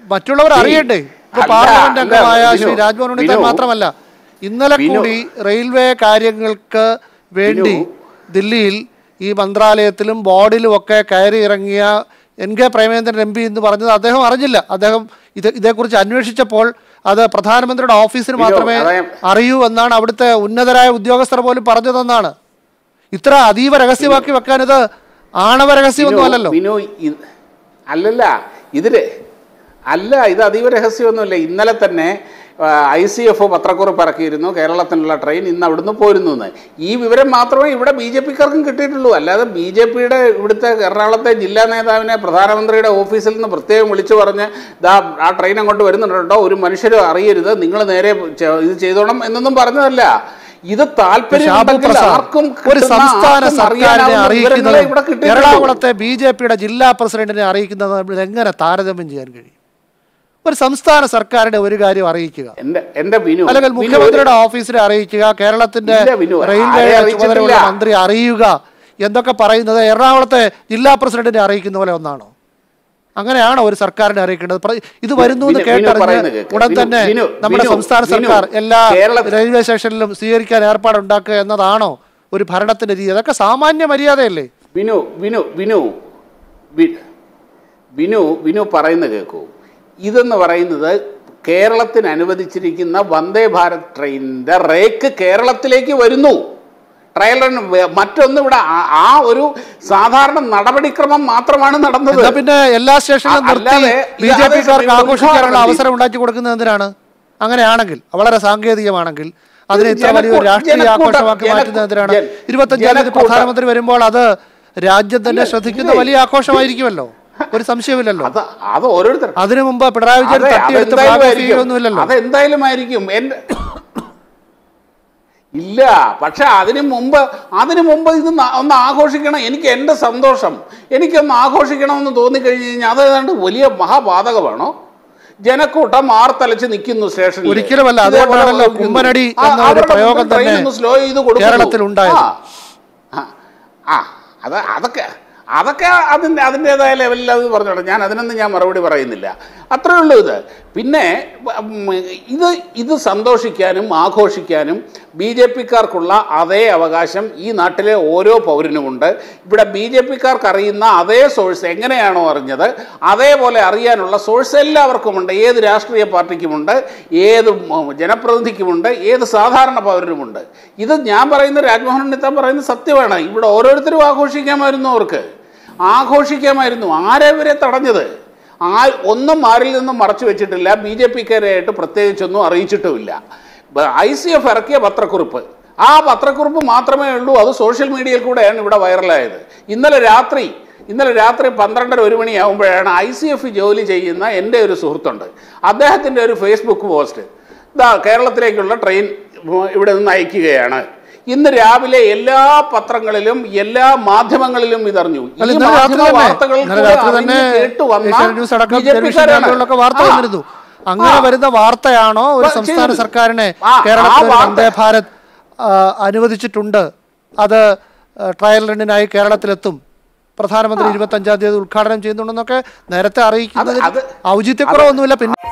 മറ്റുള്ളവർ അറിയണ്ടേ ഇപ്പൊ അല്ല, പാർലമെന്റ് അല്ല, അംഗമായ വിനു, ശ്രീ രാജ്മോഹൻ ഉണ്ണിത്താൻ വിനു, മാത്രമല്ല ഇന്നലെ വിനു. കൂടി റെയിൽവേ കാര്യങ്ങൾക്ക് വേണ്ടി ദില്ലിയിൽ ഈ മന്ത്രാലയത്തിലും ബോർഡിലും ഒക്കെ കയറി ഇറങ്ങിയ N K Premachandran M P എന്ന് പറഞ്ഞത് അദ്ദേഹം അറിഞ്ഞില്ല അദ്ദേഹം ഇത് ഇതേക്കുറിച്ച് അന്വേഷിച്ചപ്പോൾ അത് പ്രധാനമന്ത്രിയുടെ ഓഫീസിന് വിനു, മാത്രമേ അതെ. അറിയൂ എന്നാണ് അവിടുത്തെ ഉന്നതരായ ഉദ്യോഗസ്ഥർ പോലും പറഞ്ഞതെന്നാണ് ഇത്ര അതീവ രഹസ്യമാക്കി വെക്കാൻ ഇത് ആണവ രഹസ്യമൊന്നും അല്ലല്ലോ വിനു ഇത് അല്ലല്ല ഇതില് അല്ല ഇത് അതീവ രഹസ്യമൊന്നുമില്ല ഇന്നലെ തന്നെ ഐ സി എഫ് പത്രക്കുറിപ്പ് ഇറക്കിയിരുന്നു കേരളത്തിനുള്ള ട്രെയിൻ ഇന്ന് അവിടുന്ന് പോരുന്നു എന്ന് ഈ വിവരം മാത്രമേ ഇവിടെ ബി ജെ പിക്കാർക്കും കിട്ടിയിട്ടുള്ളൂ അല്ലാതെ ബി ജെ പിയുടെ ഇവിടുത്തെ എറണാകുളത്തെ ജില്ലാ നേതാവിനെ പ്രധാനമന്ത്രിയുടെ ഓഫീസിൽ നിന്ന് പ്രത്യേകം വിളിച്ചു പറഞ്ഞ് ദാ ആ ട്രെയിൻ അങ്ങോട്ട് വരുന്നുണ്ടോ ഒരു മനുഷ്യരും അറിയരുത് നിങ്ങൾ നേരെ ചെ- ഇത് ചെയ്തോണം എന്നൊന്നും പറഞ്ഞതല്ല ഇത് താല്പര്യം ഷാബു ഉണ്ടെങ്കിൽ പ്രസാദ് ആർക്കും ഒരു കിട്ടുന്ന, സംസ്ഥാന ആർക്കും സർക്കാരിനെ അറിയാനാവുന്ന വിവരങ്ങളെ ഇവിടെ അറിയിക്കുന്നത് കിട്ടിയിട്ടുള്ളൂ. എറണാകുളത്തെ ബി ജെ പിയുടെ ജില്ലാ പ്രസിഡന്റിനെ അറിയിക്കുന്നത് തമ്മിൽ എങ്ങനെ താരതമ്യം ചെയ്യാൻ കഴിയും ഒരു സംസ്ഥാന സർക്കാരിന്റെ ഒരു കാര്യം അറിയിക്കുക എന്റെ എന്റെ വിനു അല്ലെങ്കിൽ വിനു, മുഖ്യമന്ത്രിയുടെ ഓഫീസിനെ അറിയിക്കുക കേരളത്തിന്റെ ഇല്ല, വിനു, റെയിൽവേ ആരെ ചുമതലയുള്ള അറിയിച്ചിട്ടില്ല. മന്ത്രി അറിയുക എന്നൊക്കെ പറയുന്നത് എറണാകുളത്തെ ജില്ലാ പ്രസിഡന്റിനെ അറിയിക്കുന്ന പോലെ ഒന്നാണോ അങ്ങനെയാണോ ഒരു സർക്കാരിനെ അറിയിക്കേണ്ടത് പ്ര- ഇത് വരുന്നു എന്ന് വിനു, വിനു കേട്ടറിഞ്ഞ് പറയുന്നത് കേൾക്ക്. ഉടൻ വിനു, തന്നെ വിനു, നമ്മുടെ വിനു, സംസ്ഥാന വിനു, സർക്കാർ എല്ലാ കേരള- റെയിൽവേ സ്റ്റേഷനിലും സ്വീകരിക്കാൻ ഏർപ്പാടുണ്ടാക്കുക എന്നതാണോ ഒരു ഭരണത്തിന്റെ രീതി അതൊക്കെ സാമാന്യ മര്യാദയല്ലേ വിനു വിനു വിനു വി- വിനു വിനു പറയുന്നത് കേൾക്കൂ ഇതെന്ന് പറയുന്നത് കേരളത്തിന് അനുവദിച്ചിരിക്കുന്ന വന്ദേ ഭാരത് ട്രെയിനിന്റെ റേക്ക് കേരളത്തിലേക്ക് വരുന്നു ട്രയൽ റൺ വേ- മറ്റൊന്നും ഇവിടെ ആ- ആ ഒരു സാധാരണ നടപടിക്രമം മാത്രമാണ് നടന്നത് എന്നാ പിന്നെ എല്ലാ സ്റ്റേഷനിലും അ- നിർത്തി അല്ലാതെ ബി ഇത് ജെ അതേ പിക്കാർക്ക് സമയം ആഘോഷിക്കാനുള്ള ഉദ്ഘാടനം അവസരം ഉണ്ടാക്കി കൊടുക്കുന്നത് എന്തിനാണ് അങ്ങനെയാണെങ്കിൽ വളരെ സാങ്കേതികമാണെങ്കിൽ അതിനെ ഇത്ര ജനക്കൂ- വലിയൊരു രാഷ്ട്രീയ ജനക്കൂട്ടം- ആഘോഷമാക്കി ജനക്കൂ- മാറ്റുന്നത് എന്തിനാണ് ജന- ഇരുപത്തഞ്ചാം തീയതി ജനക്കൂട്ടം- പ്രധാനമന്ത്രി വരുമ്പോൾ അത് രാജ്യം തന്നെ അല്ല, ശ്രദ്ധിക്കുന്ന ഇല്ലേ? വലിയ ആഘോഷമായിരിക്കുമല്ലോ ഒരു സംശയമില്ലല്ലോ അത് അത് ഓരോരുത്തർ അതിനു മുമ്പ് പിണറായി വിജയൻ അതെ, തട്ടിയെടുത്ത് അതെന്തായാലും ഭാഗം ആയിരിക്കും. ചെയ്യുകയൊന്നുമില്ലല്ലോ അതെന്തായാലും ആയിരിക്കും എന്റെ ഇല്ല പക്ഷെ അതിനു മുമ്പ് അതിനു മുമ്പ് ഇത് ന- ഒന്ന് ആഘോഷിക്കണം എനിക്ക് എൻ്റെ സന്തോഷം എനിക്കൊന്ന് ആഘോഷിക്കണമെന്ന് തോന്നിക്കഴിഞ്ഞ് കഴിഞ്ഞാൽ അത് ഏതാണ്ട് വലിയ മഹാപാതകമാണോ ജനക്കൂട്ടം ആർത്തലച്ച് നിൽക്കുന്നു സ്റ്റേഷനിൽ ഒരിക്കലുമല്ല. ഇതേപോലെ അതുകൊണ്ടാണല്ലോ നിൽക്കുന്നു. കുമ്മനടി ആ, എന്ന ഒരു അവരുടെ പ്രയോഗം മുമ്പിൽ ട്രെയിൻ തന്നെ ഒന്ന് സ്ലോ ചെയ്ത് കൊടുക്കുന്നു. കേരളത്തിൽ ഉണ്ടായത്. ആ. ആ ആ അത് അതൊക്കെ അതൊക്കെ അതിൻ്റെ അതിൻ്റെതായ ലെവലിൽ അത് പറഞ്ഞോട്ടെ ഞാൻ അതിനൊന്നും ഞാൻ മറുപടി പറയുന്നില്ല അത്രേ ഉള്ളൂ ഇത് പിന്നെ ഉം, ഇത് ഇത് സന്തോഷിക്കാനും ആഘോഷിക്കാനും ബി ജെ പിക്കാർക്കുള്ള അതേ അവകാശം ഈ നാട്ടിലെ ഓരോ പൗരനുമുണ്ട് ഇവിടെ ബി ജെ പിക്കാർക്ക് അറിയുന്ന അതേ സോഴ്സ് എങ്ങനെയാണോ അറിഞ്ഞത് അതേപോലെ അറിയാനുള്ള സോഴ്സ് എല്ലാവർക്കുമുണ്ട് ഏത് രാഷ്ട്രീയ പാർട്ടിക്കുമുണ്ട് ഏത് ഉം, ജനപ്രതിനിധിക്കുമുണ്ട് ഏത് സാധാരണ പൗരനുമുണ്ട് ഇത് ഞാൻ പറയുന്ന രാജ്മോഹൻ ഉണ്ണിത്താൻ പറയുന്നത് സത്യമാണ് ഇവിടെ ഓരോരുത്തരും ആഘോഷിക്കാമായിരുന്നു അവർക്ക് ആഘോഷിക്കാമായിരുന്നു ആരെ ഇവരെ തടഞ്ഞത് ആ ഒന്നും ആരിൽ നിന്നും മറച്ചു വെച്ചിട്ടില്ല ബി ജെ പിക്കാരായിട്ട് പ്രത്യേകിച്ചൊന്നും അറിയിച്ചിട്ടുമില്ല ഐ സി എഫ് ഇറക്കിയ പത്രക്കുറിപ്പ് ആ പത്രക്കുറിപ്പ് മാത്രമേ ഉള്ളൂ അത് സോഷ്യൽ മീഡിയയിൽ കൂടെയാണ് ഇവിടെ വൈറലായത് ഇന്നലെ രാത്രി ഇന്നലെ രാത്രി പന്ത്രണ്ടര ഒരു മണിയാകുമ്പോഴാണ് ഐ സി എഫ് ജോലി ചെയ്യുന്ന എൻ്റെ ഒരു സുഹൃത്തുണ്ട് അദ്ദേഹത്തിൻ്റെ ഒരു ഫേസ്ബുക്ക് പോസ്റ്റ് ഇതാ കേരളത്തിലേക്കുള്ള ട്രെയിൻ ഇവിടെ നിന്ന് അയക്കുകയാണ് ഇന്ന് രാവിലെ എല്ലാ പത്രങ്ങളിലും എല്ലാ മാധ്യമങ്ങളിലും ഇതറിഞ്ഞു ഈ അല്ല, ഇന്നലെ രാത്രി മാധ്യമ തന്നെ വാർത്തകളിൽ ഇന്നലെ കൂടെ രാത്രി അറിഞ്ഞ് തന്നെ കേട്ട് വന്ന ഏഷ്യാനെറ്റ് ന്യൂസ് അടക്കം BJP ടെലിവിഷൻ ക്കാരാണ്. ചാനലുകളിലൊക്കെ വാർത്ത ആ. വന്നിരുന്നു അങ്ങനെ ആ. വരുന്ന വാർത്തയാണോ ഒരു ആ, സംസ്ഥാന ചെയ്തു. സർക്കാരിനെ ആ, ആ കേരളത്തിൽ ഒരു വാർത്ത- വന്ദേ ഭാരത് ആ, അനുവദിച്ചിട്ടുണ്ട് അത് ആ, ട്രയൽ റണ്ണിനായി കേരളത്തിലെത്തും പ്രധാനമന്ത്രി ഇരുപത്തി അഞ്ചാം തീയതി ഉദ്ഘാടനം ചെയ്യുന്നുണ്ടെന്നൊക്കെ നേരത്തെ അറിയിക്കുന്നതിൽ അത് ഔചിത്യക്കുറവൊന്നുമില്ല പിന്നെ